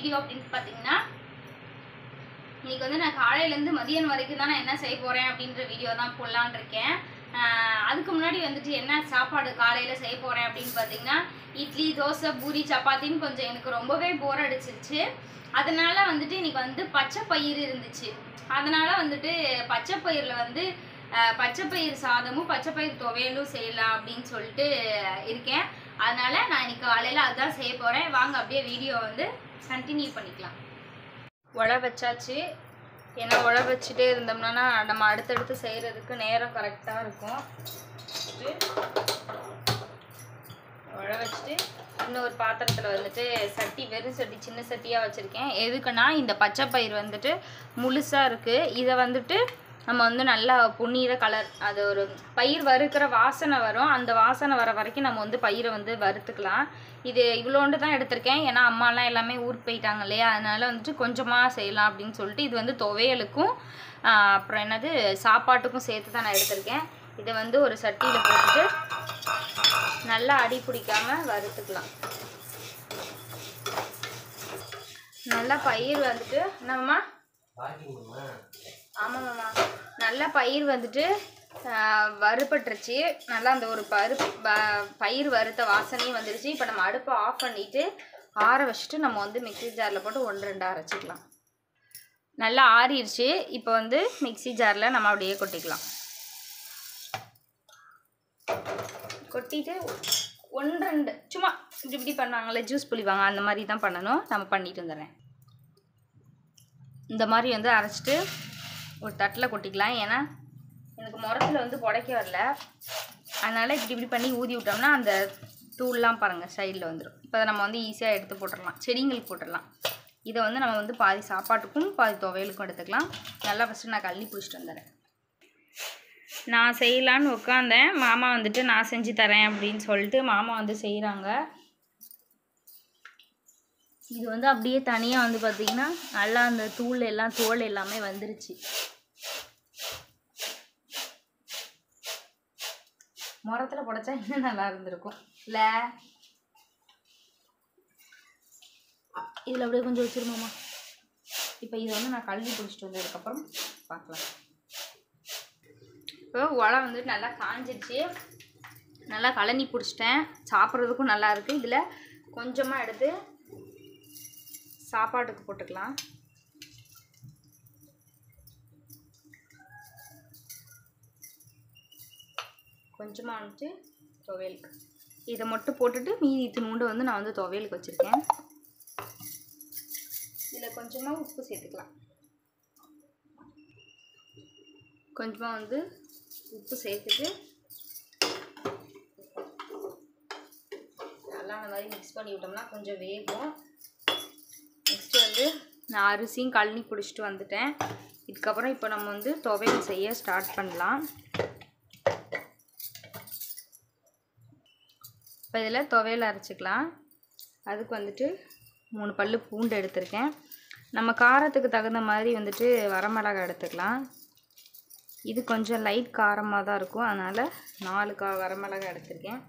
Video அப்படின்னு பார்த்தீங்கன்னா இன்னைக்கு வந்து நான் காலையிலேருந்து மதியம் வரைக்கும் தான் நான் என்ன செய்ய போகிறேன் அப்படின்ற வீடியோ தான் போடலான் இருக்கேன் ஆஹ் அதுக்கு முன்னாடி வந்துட்டு என்ன சாப்பாடு காலையில் செய்ய போகிறேன் அப்படின்னு பார்த்தீங்கன்னா இட்லி தோசை பூரி சப்பாத்தின்னு கொஞ்சம் எனக்கு ரொம்பவே போர் அடிச்சிருச்சு அதனால வந்துட்டு இன்னைக்கு வந்து பச்சை பயிர் இருந்துச்சு அதனால வந்துட்டு பச்சை பயிரில் வந்து ஆஹ் பச்சை பயிர் சாதமும் பச்சை பயிர் துவையலும் செய்யலாம் அப்படின்னு சொல்லிட்டு இருக்கேன் அதனால நான் இன்னைக்கு காலையில் அதுதான் செய்ய போகிறேன் வாங்க அப்படியே வீடியோ வந்து கண்டினியூ பண்ணிக்கலாம் உழ வச்சாச்சு ஏன்னா உழ வச்சுட்டே இருந்தோம்னா நம்ம அடுத்தடுத்து செய்கிறதுக்கு நேரம் கரெக்டாக இருக்கும் உழ வச்சுட்டு இன்னொரு பாத்திரத்தில் வந்துட்டு சட்டி வெறும் சட்டி சின்ன சட்டியாக வச்சுருக்கேன் எதுக்குன்னா இந்த பச்சை பயிர் வந்துட்டு முழுசாக இருக்குது இதை வந்துட்டு நம்ம வந்து நல்லா பொன்னீர கலர் அது ஒரு பயிர் வறுக்கிற வாசனை வரும் அந்த வாசனை வர வரைக்கும் நம்ம வந்து பயிரை வந்து வறுத்துக்கலாம் இது இவ்வளோண்டு தான் எடுத்திருக்கேன் ஏன்னா அம்மாலாம் எல்லாமே ஊருக்கு போயிட்டாங்க இல்லையா அதனால வந்துட்டு கொஞ்சமாக செய்யலாம் அப்படின்னு சொல்லிட்டு இது வந்து துவையலுக்கும் ஆஹ், அப்புறம் என்னது சாப்பாட்டுக்கும் சேர்த்து தான் நான் எடுத்திருக்கேன் இதை வந்து ஒரு சட்டியில் போட்டுட்டு நல்லா அடி பிடிக்காம வறுத்துக்கலாம் நல்லா பயிர் வந்துட்டு என்னம்மா ஆமாம்மாம்மா நல்லா பயிர் வந்துட்டு ஆஹ், வறுபட்டுருச்சு நல்லா அந்த ஒரு பரு ப- பயிர் வறுத்த வாசனையும் வந்துருச்சு இப்போ நம்ம அடுப்பை ஆஃப் பண்ணிட்டு ஆற வச்சுட்டு நம்ம வந்து மிக்ஸி ஜாரில் போட்டு ஒன்று ரெண்டு அரைச்சிக்கலாம் நல்லா ஆறிடுச்சு இப்போ வந்து மிக்ஸி ஜாரில் நம்ம அப்படியே கொட்டிக்கலாம் கொட்டிட்டு ஒன்று ரெண்டு சும்மா இப்படி இப்படி பண்ணாங்களே ஜூஸ் புளிவாங்க அந்த மாதிரி தான் பண்ணணும் நம்ம பண்ணிட்டு வந்துடுறேன் இந்த மாதிரி வந்து அரைச்சிட்டு ஒரு தட்டில் கொட்டிக்கலாம் ஏன்னா எனக்கு முரத்தில் வந்து புடைக்க வரல அதனால் இப்படி இப்படி பண்ணி ஊதி விட்டோம்னா அந்த தூள்லாம் பாருங்கள் சைடில் வந்துடும் இப்போ அதை நம்ம வந்து ஈஸியாக எடுத்து போட்டுடலாம் செடிங்களுக்கு போட்டுடலாம் இதை வந்து நம்ம வந்து பாதி சாப்பாட்டுக்கும் பாதி துவையலுக்கும் எடுத்துக்கலாம் நல்லா ஃபஸ்ட்டு நான் கள்ளி பிடிச்சிட்டு வந்துடுறேன் நான் செய்யலான்னு உட்காந்தேன் மாமா வந்துட்டு நான் செஞ்சு தரேன் அப்படின்னு சொல்லிட்டு மாமா வந்து செய்கிறாங்க இது வந்து அப்படியே தனியாக வந்து பார்த்திங்கன்னா நல்லா அந்த தூள் எல்லாம் தோல் எல்லாமே வந்துருச்சு முரத்தில் புடைச்சா இன்னும் நல்லா இருந்திருக்கும் இல்லை இதில் அப்படியே கொஞ்சம் வச்சிருமாம்மா இப்போ இதை வந்து நான் கழுவி பிடிச்சிட்டு வந்ததுக்கப்புறம் பார்க்கலாம் இப்போ உலை வந்துட்டு நல்லா காஞ்சிருச்சு நல்லா கழனி பிடிச்சிட்டேன் சாப்பிட்றதுக்கும் நல்லா இருக்குது இதில் கொஞ்சமாக எடுத்து சாப்பாட்டுக்கு போட்டுக்கலாம் கொஞ்சமாக வந்துட்டு துவையலுக்கு இதை மட்டும் போட்டுட்டு மீதி இத்தினூண்டு வந்து நான் வந்து துவையலுக்கு வச்சுருக்கேன் இதில் கொஞ்சமாக உப்பு சேர்த்துக்கலாம் கொஞ்சமாக வந்து உப்பு சேர்த்துட்டு நல்லா அந்த மாதிரி மிக்ஸ் பண்ணி விட்டோம்னா கொஞ்சம் வேகும் நெக்ஸ்ட்டு வந்து நான் அரிசியும் கழனி பிடிச்சிட்டு வந்துட்டேன் இதுக்கப்புறம் இப்போ நம்ம வந்து துவையல் செய்ய ஸ்டார்ட் பண்ணலாம் இப்போ இதில் துவையல் அரைச்சிக்கலாம் அதுக்கு வந்துட்டு மூணு பல்லு பூண்டு எடுத்திருக்கேன் நம்ம காரத்துக்கு தகுந்த மாதிரி வந்துட்டு வரமிளகாய் எடுத்துக்கலாம் இது கொஞ்சம் லைட் காரமாக தான் இருக்கும் அதனால் நாலு கா வரமிளகாய் எடுத்திருக்கேன்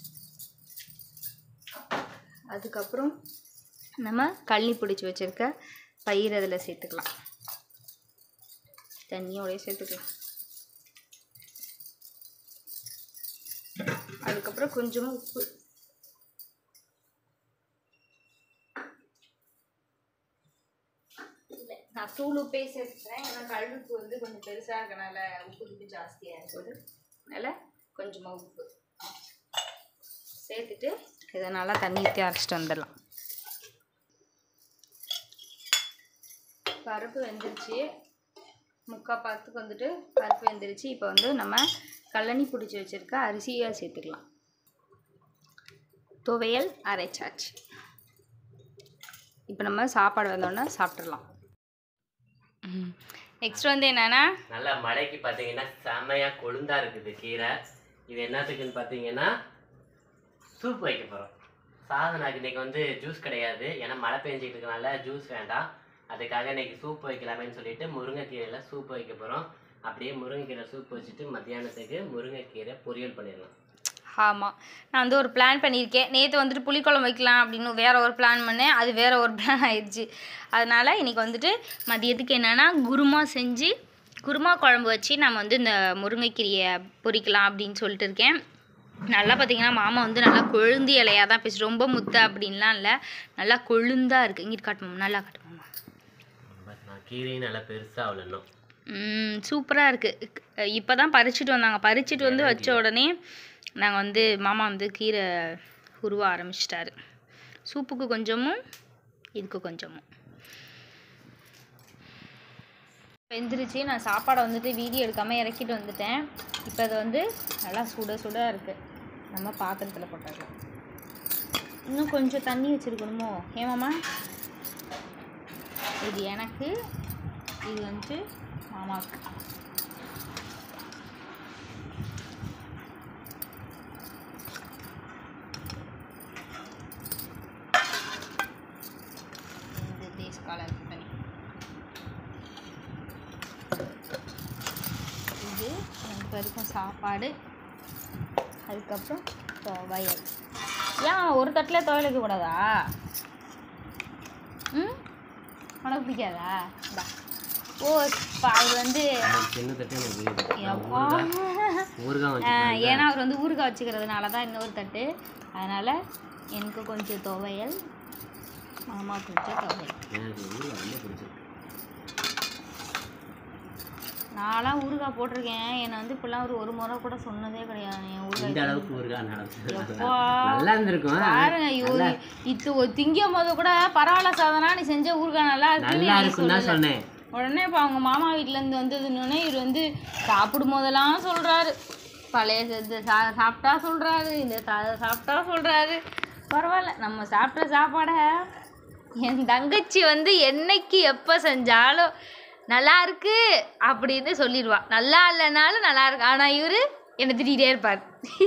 அதுக்கப்புறம் நம்ம கள்ளி பிடிச்சி வச்சுருக்க பயிர் அதில் சேர்த்துக்கலாம் தண்ணியோடய சேர்த்துக்கலாம் அதுக்கப்புறம் கொஞ்சமாக உப்பு இல்லை நான் தூள் உப்பே சேர்த்துக்கிறேன் ஏன்னா கல்லுப்பு வந்து கொஞ்சம் பெருசாக இருக்கனால உப்பு உப்பு ஜாஸ்தியாக இருக்குது அதனால் கொஞ்சமாக உப்பு சேர்த்துட்டு இதை நல்லா தண்ணி ஊற்றி அரைச்சிட்டு வந்துடலாம் பருப்பு வெந்துருச்சு முக்கால் பத்துக்கு வந்துட்டு பருப்பு வெந்துருச்சு இப்போ வந்து நம்ம கல்லணி பிடிச்சி வச்சுருக்க அரிசியை சேர்த்துக்கலாம் துவையல் அரைச்சாச்சு இப்போ நம்ம சாப்பாடு வந்தோடனே சாப்பிட்றலாம் நெக்ஸ்ட் வந்து என்னென்னா நல்லா மழைக்கு பார்த்தீங்கன்னா செமையாக கொழுந்தா இருக்குது கீரை இது என்னத்துக்குன்னு பார்த்தீங்கன்னா சூப் வைக்க போகிறோம் சாதனாக்கு இன்னைக்கு வந்து ஜூஸ் கிடையாது ஏன்னா மழை பெஞ்சிட்டு இருக்கனால ஜூஸ் வேண்டாம் அதுக்காக இன்னைக்கு சூப் வைக்கலாமேன்னு சொல்லிட்டு முருங்கைக்கீரையில் சூப் வைக்க போகிறோம் அப்படியே முருங்கைக்கீரை சூப் வச்சுட்டு மத்தியானத்துக்கு முருங்கைக்கீரை பொரியல் பண்ணிடலாம் ஆமாம் நான் வந்து ஒரு பிளான் பண்ணியிருக்கேன் நேற்று வந்துட்டு புளிக்குழம்பு வைக்கலாம் அப்படின்னு வேற ஒரு பிளான் பண்ணேன் அது வேற ஒரு பிளான் ஆயிடுச்சு அதனால் இன்றைக்கி வந்துட்டு மதியத்துக்கு என்னென்னா குருமா செஞ்சு குருமா குழம்பு வச்சு நம்ம வந்து இந்த முருங்கைக்கீரையை பொரிக்கலாம் அப்படின்னு சொல்லிட்டு இருக்கேன் நல்லா பார்த்தீங்கன்னா மாமா வந்து நல்லா கொழுந்து இலையாக தான் பேசு ரொம்ப முத்த அப்படின்லாம் இல்லை நல்லா கொழுந்தா இருக்குது இங்கிட்டு காட்டுமா நல்லா காட்டுமாம்மா பட் நான் கீரையும் நல்லா பெருசாக அவ்வளோ இன்னும் சூப்பராக இருக்குது இப்போ தான் பறிச்சுட்டு வந்தாங்க பறிச்சுட்டு வந்து வச்ச உடனே நாங்கள் வந்து மாமா வந்து கீரை உருவ ஆரம்பிச்சிட்டாரு சூப்புக்கு கொஞ்சமும் இதுக்கு கொஞ்சமும் வெந்துருச்சு நான் சாப்பாடை வந்துட்டு வீடியோ எடுக்காமல் இறக்கிட்டு வந்துட்டேன் இப்போ அது வந்து நல்லா சுட சுட இருக்குது நம்ம பாத்திரத்தில் போட்டுடலாம் இன்னும் கொஞ்சம் தண்ணி வச்சுருக்கணுமோ ஏமாம்மா இது எனக்கு இது வந்துட்டு மாமாவுக்கு இந்த தேசக்கால தண்ணி இது எனக்கு வரைக்கும் சாப்பாடு அதுக்கப்புறம் துவையல் ஏன் ஒரு தட்டில் துவையல் வைக்கக்கூடாதா ம் உனக்கு பிடிக்காதா இந்தா. ஓ இப்போ அவர் வந்து சின்ன தட்டு எனக்கு வீடு எப்பா. ஊறுகாய் ஆ, வச்சு ஏன்னா அவர் வந்து ஊறுகாய் வச்சுக்கிறதுனால தான் இன்னொரு தட்டு அதனால் எனக்கு கொஞ்சம் துவையல் மாமா கொஞ்சம் துவையல் எனக்கு ஊறுகாய் ரொம்ப பிடிச்சிருக்கு நான்லாம் ஊறுகாய் போட்டிருக்கேன் என்னை வந்து இப்படிலாம் ஒரு ஒரு முறை கூட சொன்னதே கிடையாது என் இந்த ஊறுகாய் அளவுக்கு ஊறுகாய் நடந்தது எப்பா. நல்லா இருந்திருக்கும் பாருங்க ஐயோ இது ஒரு திங்கும் போது கூட பரவாயில்ல சாதனா நீ செஞ்ச ஊறுகாய் நல்லா இருக்குன்னு நல்லா நீ இருக்குன்னு தான் சொல்லல. சொன்னேன் உடனே இப்போ அவங்க மாமா வீட்டிலேருந்து வந்ததுன்னொடனே இவர் வந்து சாப்பிடும் போதெல்லாம் சொல்கிறாரு பழைய இது சா சாப்பிட்டா சொல்கிறாரு இந்த சா- சாப்பிட்டா சொல்கிறாரு பரவாயில்ல நம்ம சாப்பிட்ட சாப்பாடை என் தங்கச்சி வந்து என்னைக்கு எப்போ செஞ்சாலும் நல்லா இருக்கு அப்படின்னு சொல்லிடுவா நல்லா இல்லைனாலும் நல்லா இருக்கு ஆனால் இவர் என்னை திட்டிகிட்டே இருப்பார்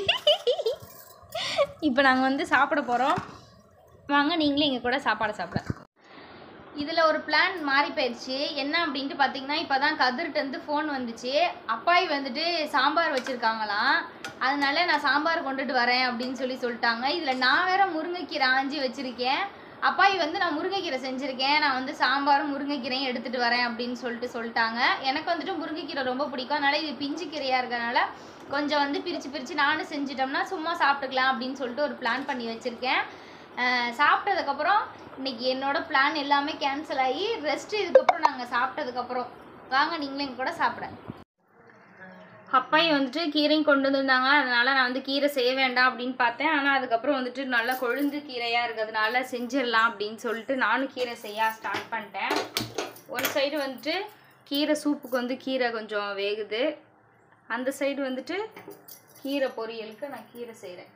இப்போ நாங்கள் வந்து சாப்பிட போகிறோம் வாங்க நீங்களும் எங்கள் கூட சாப்பாடு சாப்பிட இதில் ஒரு பிளான் மாறி போயிடுச்சு என்ன அப்படின்ட்டு பார்த்தீங்கன்னா இப்போ தான் கதிர்கிட்டருந்து ஃபோன் வந்துச்சு அப்பாய் வந்துட்டு சாம்பார் வச்சுருக்காங்களாம் அதனால நான் சாம்பார் கொண்டுட்டு வரேன் அப்படின்னு சொல்லி சொல்லிட்டாங்க இதில் நான் வேற முருங்கைக்கீரை ஆஞ்சி வச்சுருக்கேன் அப்பாய் வந்து நான் முருங்கைக்கீரை செஞ்சுருக்கேன் நான் வந்து சாம்பாரும் முருங்கைக்கீரையும் எடுத்துகிட்டு வரேன் அப்படின்னு சொல்லிட்டு சொல்லிட்டாங்க எனக்கு வந்துட்டு முருங்கைக்கீரை ரொம்ப பிடிக்கும் அதனால் இது பிஞ்சு கீரையாக இருக்கறனால கொஞ்சம் வந்து பிரித்து பிரித்து நானும் செஞ்சிட்டோம்னா சும்மா சாப்பிட்டுக்கலாம் அப்படின்னு சொல்லிட்டு ஒரு பிளான் பண்ணி வச்சுருக்கேன் அஹ் சாப்பிட்டதுக்கப்புறம் இன்னைக்கு என்னோட பிளான் எல்லாமே கேன்சல் ஆகி ரெஸ்ட் இதுக்கப்புறம் நாங்கள் சாப்பிட்டதுக்கப்புறம் வாங்க நீங்களும் எங்க கூட சாப்பிட அப்பாய் வந்துட்டு கீரையும் கொண்டு வந்திருந்தாங்க அதனால நான் வந்து கீரை செய்ய வேண்டாம் அப்படின்னு பார்த்தேன் ஆனால் அதுக்கப்புறம் வந்துட்டு நல்லா கொழுந்து கீரையாக இருக்கிறதுனால செஞ்சிடலாம் அப்படின்னு சொல்லிட்டு நானும் கீரை செய்ய ஸ்டார்ட் பண்ணிட்டேன் ஒரு சைடு வந்துட்டு கீரை சூப்புக்கு வந்து கீரை கொஞ்சம் வேகுது அந்த சைடு வந்துட்டு கீரை பொரியலுக்கு நான் கீரை செய்கிறேன்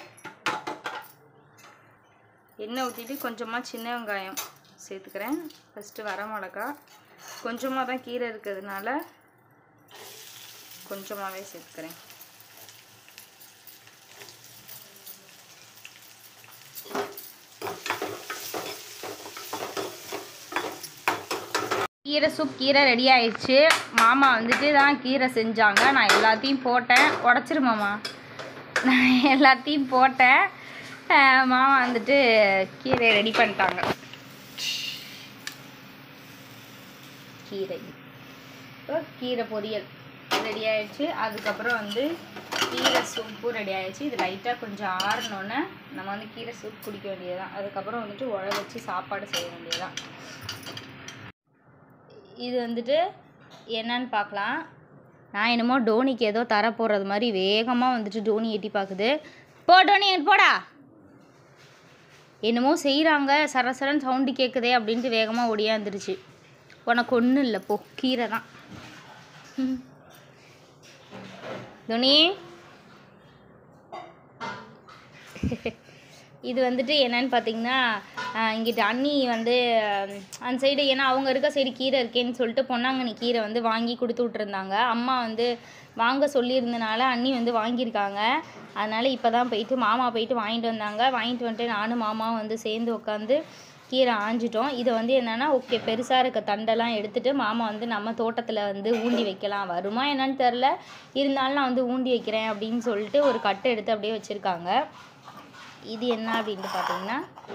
எண்ணெய் ஊற்றிட்டு கொஞ்சமாக சின்ன வெங்காயம் சேர்த்துக்கிறேன் ஃபஸ்ட்டு வரமிளகா கொஞ்சமாக தான் கீரை இருக்கிறதுனால கொஞ்சமாகவே சேர்த்துக்கிறேன் கீரை சூப் கீரை ரெடி ஆயிடுச்சு மாமா வந்துட்டு தான் கீரை செஞ்சாங்க நான் எல்லாத்தையும் போட்டேன் உடச்சிரு மாமா நான் எல்லாத்தையும் போட்டேன் அஹ் மாமா வந்துட்டு கீரை ரெடி பண்ணிட்டாங்க கீரை இப்போ கீரை பொரியல் ரெடி ஆயிடுச்சு அதுக்கப்புறம் வந்து கீரை சூப்பு ரெடி ஆயிடுச்சு இது லைட்டாக கொஞ்சம் ஆறினோன்னே நம்ம வந்து கீரை சூப் குடிக்க வேண்டியதுதான் அதுக்கப்புறம் வந்துட்டு உழ வச்சு சாப்பாடு செய்ய வேண்டியதுதான் இது வந்துட்டு என்னன்னு பார்க்கலாம் நான் என்னமோ டோனிக்கு ஏதோ தர போடுறது மாதிரி வேகமாக வந்துட்டு டோனி எட்டி பார்க்குது போ டோனி இங்கிட்டு போடா என்னமோ செய்கிறாங்க சரசரன்னு சவுண்டு கேட்குதே அப்படின்ட்டு வேகமாக ஒடியாந்துருச்சு உனக்கு ஒன்றும் இல்லை போ கீரை தான் ம். துணி இது வந்துட்டு என்னன்னு பார்த்தீங்கன்னா ஆஹ் இங்கிட்டு அண்ணி வந்து ஆஹ் அந்த சைடு ஏன்னா அவங்க இருக்க சைடு கீரை இருக்கேன்னு சொல்லிட்டு பொன்னாங்கண்ணி கீரை வந்து வாங்கி கொடுத்து விட்ருந்தாங்க அம்மா வந்து வாங்க சொல்லியிருந்தனால அண்ணி வந்து வாங்கியிருக்காங்க அதனால் இப்போ தான் போயிட்டு மாமா போயிட்டு வாங்கிட்டு வந்தாங்க வாங்கிட்டு வந்துட்டு நானும் மாமாவும் வந்து சேர்ந்து உட்காந்து கீரை ஆஞ்சிட்டோம் இதை வந்து என்னென்னா ஓகே பெருசாக இருக்க தண்டெல்லாம் எடுத்துட்டு மாமா வந்து நம்ம தோட்டத்தில் வந்து ஊண்டி வைக்கலாம் வருமா என்னன்னு தெரில இருந்தாலும் நான் வந்து ஊண்டி வைக்கிறேன் அப்படின்னு சொல்லிட்டு ஒரு கட்டை எடுத்து அப்படியே வச்சுருக்காங்க இது என்ன அப்படின்ட்டு பார்த்தீங்கன்னா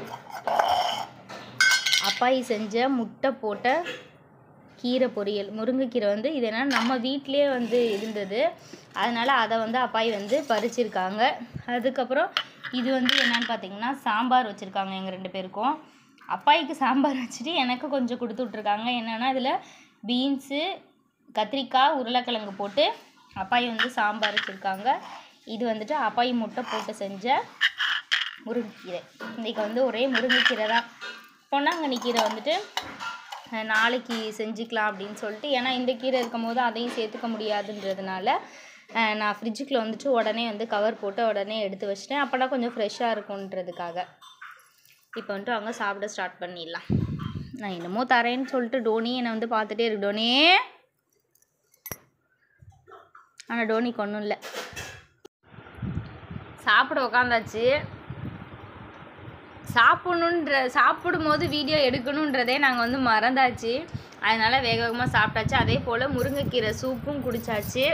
அப்பாயி செஞ்ச முட்டை போட்ட கீரை பொரியல் முருங்கைக்கீரை வந்து இது என்ன நம்ம வீட்டிலே வந்து இருந்தது அதனால் அதை வந்து அப்பாயி வந்து பறிச்சிருக்காங்க அதுக்கப்புறம் இது வந்து என்னன்னு பார்த்தீங்கன்னா சாம்பார் வச்சுருக்காங்க எங்கள் ரெண்டு பேருக்கும் அப்பாயிக்கு சாம்பார் வச்சுட்டு எனக்கு கொஞ்சம் கொடுத்து விட்ருக்காங்க என்னென்னா இதில் பீன்ஸு கத்திரிக்காய் உருளைக்கிழங்கு போட்டு அப்பாயி வந்து சாம்பார் வச்சுருக்காங்க இது வந்துட்டு அப்பாயி முட்டை போட்டு செஞ்ச முருங்கைக்கீரை இன்றைக்கி வந்து ஒரே முருங்கைக்கீரை தான் பொன்னாங்கண்ணி கீரை வந்துட்டு அஹ், நாளைக்கு செஞ்சுக்கலாம் அப்படின்னு சொல்லிட்டு ஏன்னா இந்த கீரை இருக்கும் போது அதையும் சேர்த்துக்க முடியாதுன்றதுனால அஹ், நான் ஃப்ரிட்ஜுக்குள்ள வந்துட்டு உடனே வந்து கவர் போட்டு உடனே எடுத்து வச்சிட்டேன் அப்போனா கொஞ்சம் ஃப்ரெஷ்ஷாக இருக்கும்ன்றதுக்காக இப்போ வந்துட்டு அவங்க சாப்பிட ஸ்டார்ட் பண்ணிடலாம் நான் என்னமோ தரேன்னு சொல்லிட்டு டோனி என்னை வந்து பார்த்துட்டே இருக்கு டோனி ஆனால் டோனிக்கு ஒன்றும் இல்லை சாப்பிட உக்காந்தாச்சு சாப்பிடணுன்ற சாப்பிடும்போது வீடியோ எடுக்கணுன்றதே நாங்கள் வந்து மறந்தாச்சு அதனால் வேக வேகமாக சாப்பிட்டாச்சு அதே போல் முருங்கைக்கீரை சூப்பும் குடிச்சாச்சு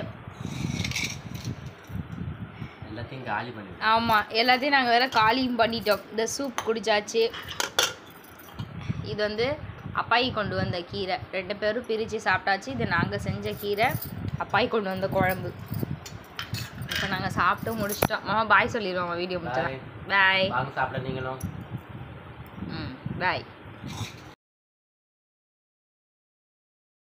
எல்லாத்தையும் காலி பண்ணி ஆமாம் எல்லாத்தையும் நாங்கள் வேறு காலியும் பண்ணிட்டோம் இந்த சூப் குடிச்சாச்சு இது வந்து அப்பாயி கொண்டு வந்த கீரை ரெண்டு பேரும் பிரித்து சாப்பிட்டாச்சு இது நாங்கள் செஞ்ச கீரை அப்பாயி கொண்டு வந்த குழம்பு இப்போ நாங்கள் சாப்பிட்டு முடிச்சிட்டோம் மாமா பாய் சொல்லிடுவோம் வீடியோ முடிச்சா Bye. பாய் வாங்க சாப்பிட நீங்களும் ம் பாய்